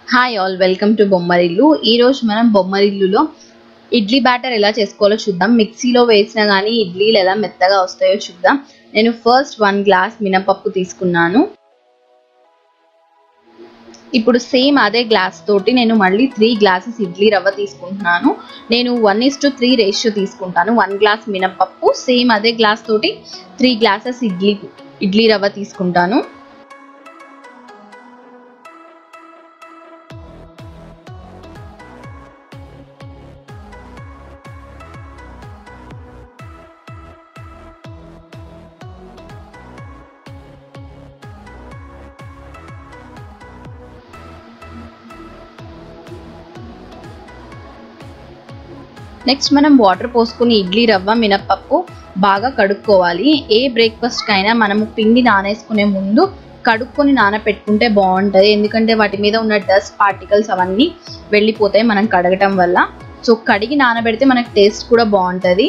hi all welcome to Bommarillu ఈ రోజు మనం బొమ్మరిల్లులో ఇడ్లీ బ్యాటర్ ఎలా చేసుకోవాలో చూద్దాం మిక్సీలో వేసినా కానీ ఇడ్లీలు ఎలా మెత్తగా వస్తాయో చూద్దాం నేను ఫస్ట్ వన్ గ్లాస్ మినపప్పు తీసుకున్నాను ఇప్పుడు సేమ్ అదే గ్లాస్ తోటి నేను మళ్ళీ త్రీ గ్లాసెస్ ఇడ్లీ రవ్వ తీసుకుంటున్నాను నేను one is to three ratio తీసుకుంటాను వన్ గ్లాస్ మినపప్పు సేమ్ అదే గ్లాస్ తోటి త్రీ గ్లాసెస్ ఇడ్లీ ఇడ్లీ రవ్వ తీసుకుంటాను నెక్స్ట్ మనం వాటర్ పోసుకుని ఇడ్లీ రవ్వ మినప్పప్పు బాగా కడుక్కోవాలి ఏ బ్రేక్ఫాస్ట్కైనా మనము పిండి నానేసుకునే ముందు కడుక్కొని నానపెట్టుకుంటే బాగుంటుంది ఎందుకంటే వాటి మీద ఉన్న డస్ట్ పార్టికల్స్ అవన్నీ వెళ్ళిపోతాయి మనం కడగటం వల్ల సో కడిగి నానబెడితే మనకు టేస్ట్ కూడా బాగుంటుంది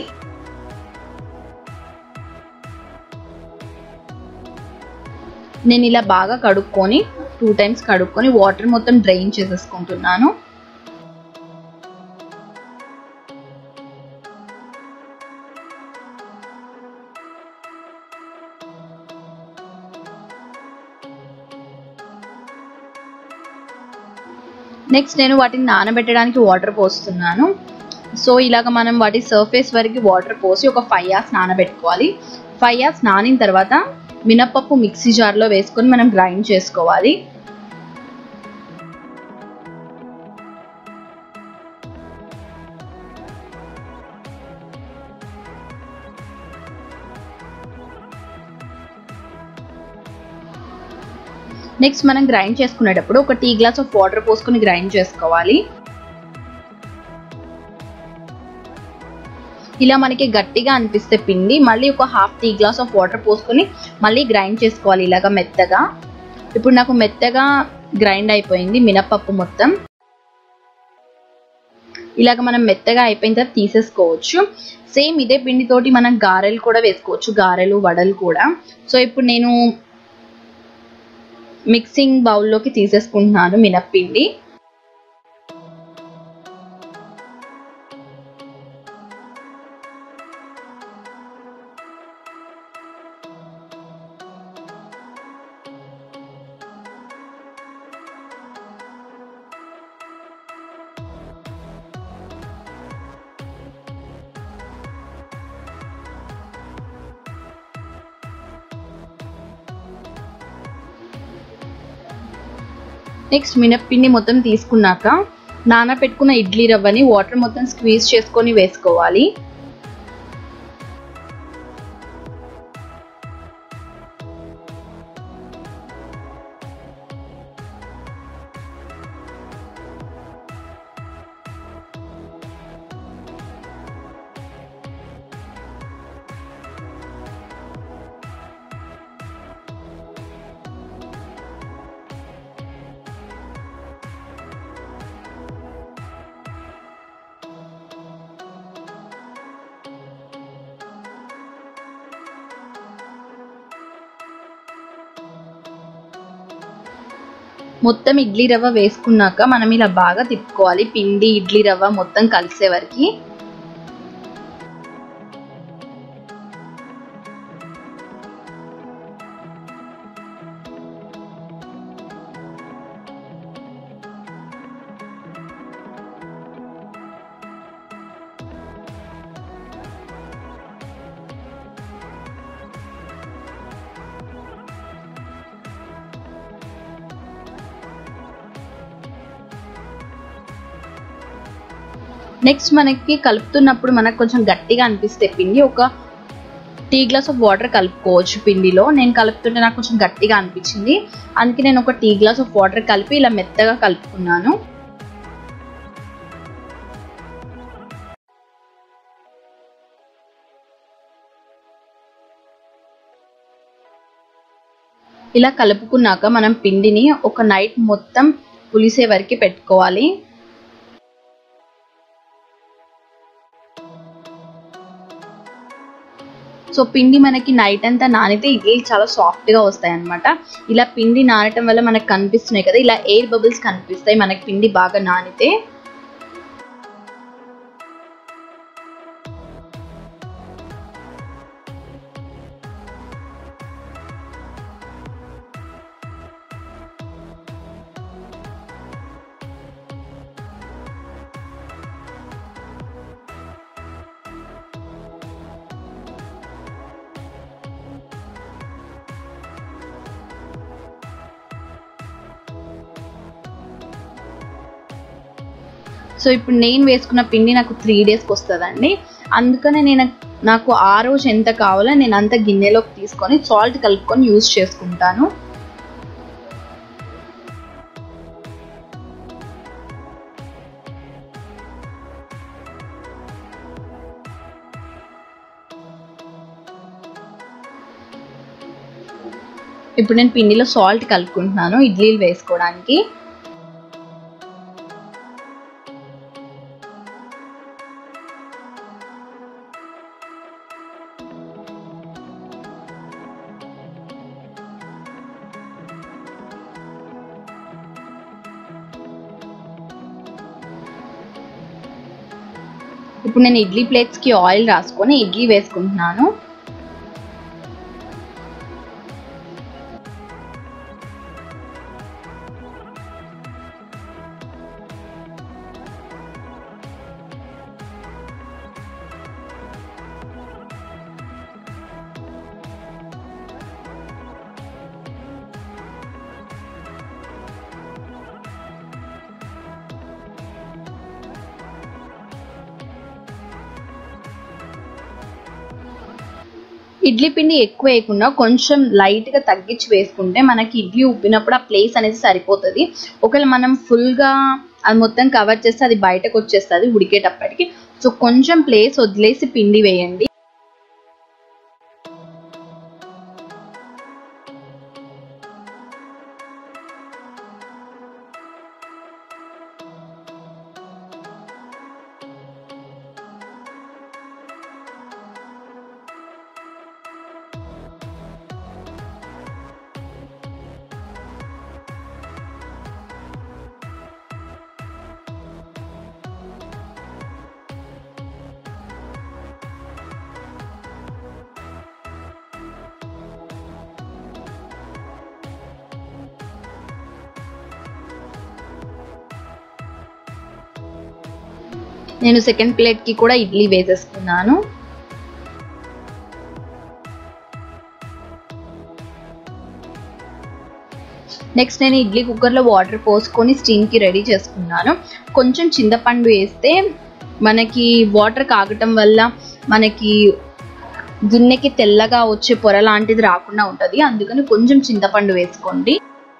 నేను ఇలా బాగా కడుక్కొని టూ టైమ్స్ కడుక్కొని వాటర్ మొత్తం డ్రైన్ చేసేసుకుంటున్నాను నెక్స్ట్ నేను వాటిని నానబెట్టడానికి వాటర్ పోస్తున్నాను సో ఇలాగ మనం వాటి సర్ఫేస్ వరకు వాటర్ పోసి ఒక ఫైవ్ అవర్స్ నానబెట్టుకోవాలి ఫైవ్ అవర్స్ నానిన తర్వాత మినప్పప్పు మిక్సీ జార్లో వేసుకొని మనం గ్రైండ్ చేసుకోవాలి నెక్స్ట్ మనం గ్రైండ్ చేసుకునేటప్పుడు ఒక టీ గ్లాస్ ఆఫ్ వాటర్ పోసుకొని గ్రైండ్ చేసుకోవాలి ఇలా మనకి గట్టిగా అనిపిస్తే పిండి మళ్ళీ ఒక half tea glass of water పోసుకొని మళ్ళీ గ్రైండ్ చేసుకోవాలి ఇలాగ మెత్తగా ఇప్పుడు నాకు మెత్తగా గ్రైండ్ అయిపోయింది మినపప్పు మొత్తం ఇలాగ మనం మెత్తగా అయిపోయిన తర్వాత తీసేసుకోవచ్చు సేమ్ ఇదే పిండితోటి మనం గారెలు కూడా వేసుకోవచ్చు గారెలు వడలు కూడా సో ఇప్పుడు నేను మిక్సింగ్ బౌల్లోకి తీసేసుకుంటున్నాను మినప్పిండి నెక్స్ట్ మినప్పిండి మొత్తం తీసుకున్నాక నానబెట్టుకున్న ఇడ్లీ రవ్వని వాటర్ మొత్తం స్క్వీజ్ చేసుకొని వేసుకోవాలి మొత్తం ఇడ్లీ రవ్వ వేసుకున్నాక మనం ఇలా బాగా తిప్పుకోవాలి పిండి ఇడ్లీ రవ్వ మొత్తం కలిసే వరకు నెక్స్ట్ మనకి కలుపుతున్నప్పుడు మనకు కొంచెం గట్టిగా అనిపిస్తే పిండి ఒక టీ గ్లాస్ ఆఫ్ వాటర్ కలుపుకోవచ్చు పిండిలో నేను కలుపుతుంటే నాకు కొంచెం గట్టిగా అనిపించింది అందుకే నేను ఒక టీ గ్లాస్ ఆఫ్ వాటర్ కలిపి ఇలా మెత్తగా కలుపుకున్నాను ఇలా కలుపుకున్నాక మనం పిండిని ఒక నైట్ మొత్తం పులిసే వరకు పెట్టుకోవాలి సో పిండి మనకి నైట్ అంతా నానితే ఇడ్లీ చాలా సాఫ్ట్గా వస్తాయి అనమాట ఇలా పిండి నానటం వల్ల మనకు కనిపిస్తున్నాయి కదా ఇలా ఎయిర్ బబుల్స్ కనిపిస్తాయి మనకి పిండి బాగా నానితే సో ఇప్పుడు నేను వేసుకున్న పిండి నాకు త్రీ డేస్కి వస్తుందండి అందుకనే నేను నాకు ఆ రోజు ఎంత కావాలో నేను అంత గిన్నెలోకి తీసుకొని సాల్ట్ కలుపుకొని యూజ్ చేసుకుంటాను ఇప్పుడు నేను పిండిలో సాల్ట్ కలుపుకుంటున్నాను ఇడ్లీలు వేసుకోవడానికి ఇప్పుడు నేను ఇడ్లీ ప్లేట్స్కి ఆయిల్ రాసుకొని ఇడ్లీ వేసుకుంటున్నాను ఇడ్లీ పిండి ఎక్కువ వేయకుండా కొంచెం లైట్గా తగ్గించి వేసుకుంటే మనకి ఇడ్లీ ఉబ్బినప్పుడు ఆ ప్లేస్ అనేది సరిపోతుంది ఒకవేళ మనం ఫుల్గా అది మొత్తం కవర్ చేస్తే అది బయటకు వచ్చేస్తుంది ఉడికేటప్పటికి సో కొంచెం ప్లేస్ వదిలేసి పిండి వేయండి నేను సెకండ్ ప్లేట్కి కూడా ఇడ్లీ వేసేసుకున్నాను నెక్స్ట్ నేను ఇడ్లీ కుక్కర్లో వాటర్ పోసుకొని స్టీమ్కి రెడీ చేసుకున్నాను కొంచెం చింతపండు వేస్తే మనకి వాటర్ కాగటం వల్ల మనకి గిన్నెకి తెల్లగా వచ్చే పొర లాంటిది రాకుండా ఉంటుంది అందుకని కొంచెం చింతపండు వేసుకోండి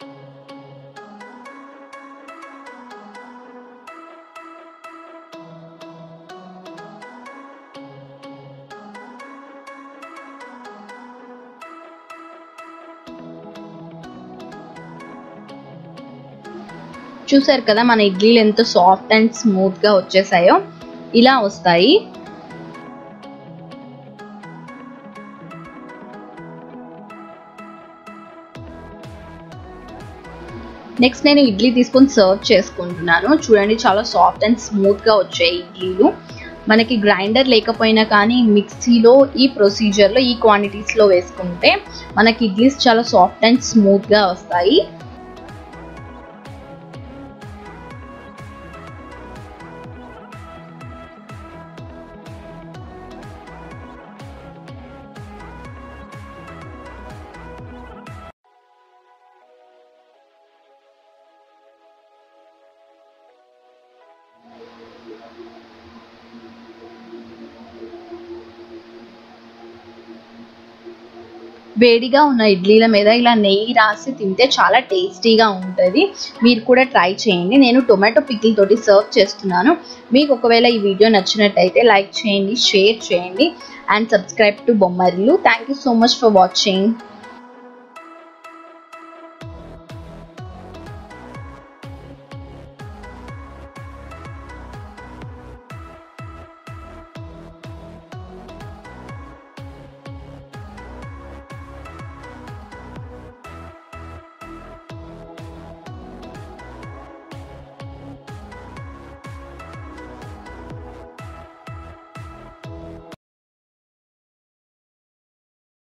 చూసారు కదా మన ఇడ్లీలు ఎంత సాఫ్ట్ అండ్ స్మూత్ గా వచ్చేసాయో ఇలా వస్తాయి నెక్స్ట్ నేను ఇడ్లీ తీసుకొని సర్వ్ చేసుకుంటున్నాను చూడండి చాలా సాఫ్ట్ అండ్ స్మూత్ గా వచ్చాయి ఇడ్లీలు మనకి గ్రైండర్ లేకపోయినా కానీ మిక్సీలో ఈ ప్రొసీజర్లో ఈ క్వాంటిటీస్లో వేసుకుంటే మనకి ఇడ్లీస్ చాలా సాఫ్ట్ అండ్ స్మూత్గా వస్తాయి వేడిగా ఉన్న ఇడ్లీల మీద ఇలా నెయ్యి రాసి తింటే చాలా టేస్టీగా ఉంటుంది మీరు కూడా ట్రై చేయండి నేను టొమాటో పికిల్ తోటి సర్వ్ చేస్తున్నాను మీకు ఒకవేళ ఈ వీడియో నచ్చినట్టయితే లైక్ చేయండి షేర్ చేయండి and subscribe to Bommarillu thank you so much for watching